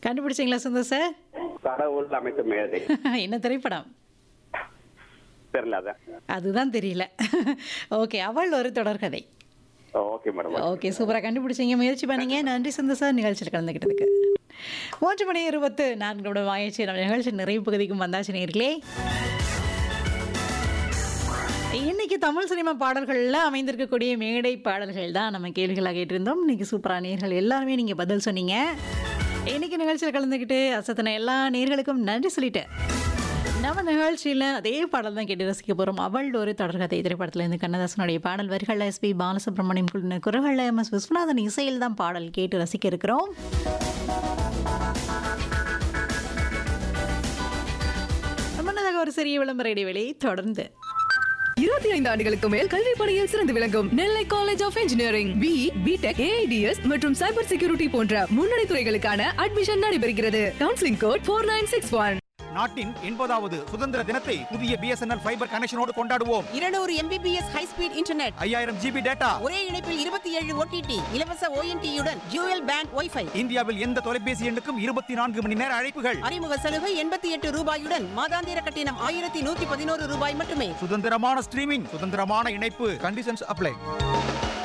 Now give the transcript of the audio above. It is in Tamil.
கண்டுபிடிச்சிங்களா சுந்தர் சார் கடவுள் அமைத்த மேதை என்ன திரைப்படம் தெரியல அதான் அதுதான் தெரியல ஓகே அவள் ஒரு தொடர்கதை ஓகே மேடம் ஓகே சூப்பராக கண்டுபிடிச்சிங்க முயற்சி பண்ணீங்க நன்றி சுந்தர் சார் நிகழ்ச்சியில் கலந்துக்கிட்டதுக்கு மூன்று மணி இருபத்து நான்கு நிமிடம் ஆயிடுச்சு நம்ம நிகழ்ச்சி நிறைவு பகுதிக்கும் வந்தாச்சு நேர்களே இன்னைக்கு தமிழ் சினிமா பாடல்களில் அமைந்திருக்கக்கூடிய மேடை பாடல்கள் தான் நம்ம கேள்விகளாக கேட்டிருந்தோம் இன்னைக்கு சூப்பரான நேர்கள் எல்லாருமே நீங்கள் பதில் சொன்னீங்க இன்னைக்கு நிகழ்ச்சியில் கலந்துக்கிட்டு அசத்தின எல்லா நேர்களுக்கும் நன்றி சொல்லிட்டேன் நம்ம நிகழ்ச்சியில் அதே பாடல் தான் கேட்டு ரசிக்க போகிறோம் அவள் ஒரு தொடர்கதை திரைப்படத்தில் இருந்து கண்ணதாசனுடைய பாடல் வரிகளில் எஸ்பி பாலசுப்ரமணியம் குழுவினர் குரல்களில் எம் எஸ் விஸ்வநாதன் இசையில் தான் பாடல் கேட்டு ரசிக்க இருக்கிறோம் முன்னதாக ஒரு சிறிய விளம்பர இடைவெளி தொடர்ந்து இருபத்தி ஐந்து ஆண்டுகளுக்கு மேல் கல்வி பணியில் சிறந்து விளங்கும் Nellai college of engineering B BTech AIDS மற்றும் சைபர் செக்யூரிட்டி போன்ற முன்னணி துறைகளுக்கான அட்மிஷன் நடைபெறுகிறது counselling code four nine six one நாட்டின் எண்பதாவது சுதந்திர தினத்தை புதிய பிஎஸ்என்எல் ஃபைபர் கனெக்ஷனோடு கொண்டாடுவோம் இருநூறு எம்பிபிஎஸ் ஹை ஸ்பீட் இன்டர்நெட் ஐயாயிரம் ஜிபி டேட்டா ஒரே இணைப்பில் இருபத்தி ஏழு ஓடிடி இலவச ஓஎன்டியுடன் ஜூயல் பேண்ட் ஒய்ஃபை இந்தியாவில் எந்த தொலைபேசி எண்ணுக்கும் இருபத்தி நான்கு மணி நேர அழைப்புகள் அறிமுக சலுகை எண்பத்தி எட்டு ரூபாயுடன் மாதாந்திர கட்டணம் ஆயிரத்தி நூத்தி பதினோரு ரூபாய் மட்டுமே சுதந்திரமான ஸ்ட்ரீமிங் சுதந்திரமான இணைப்பு கண்டிஷன்ஸ் அப்ளை